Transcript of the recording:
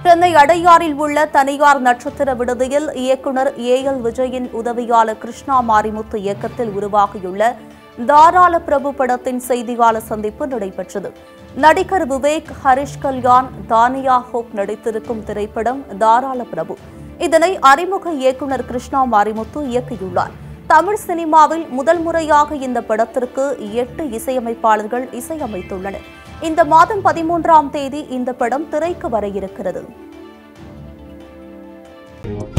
சென்னை அடையாறில் உள்ள தனியார் நட்சத்திர விடுதியில் இயக்குனர் ஏ எல் விஜயின் உதவியாளர் கிருஷ்ணா மாரிமுத்து இயக்கத்தில் உருவாகியுள்ள தாராள பிரபு படத்தின் செய்தியாளர் சந்திப்பு நடைபெற்றது நடிகர் விவேக் ஹரிஷ் கல்யாண் தானியா ஹோப் நடித்திருக்கும் திரைப்படம் தாராள பிரபு இதனை அறிமுக இயக்குனர் கிருஷ்ணா மாரிமுத்து இயக்கியுள்ளார் தமிழ் சினிமாவில் முதல் முறையாக இந்த படத்திற்கு எட்டு இசையமைப்பாளர்கள் இசையமைத்துள்ளனர் இந்த மாதம் பதிமூன்றாம் தேதி இந்த படம் திரைக்கு வர இருக்கிறது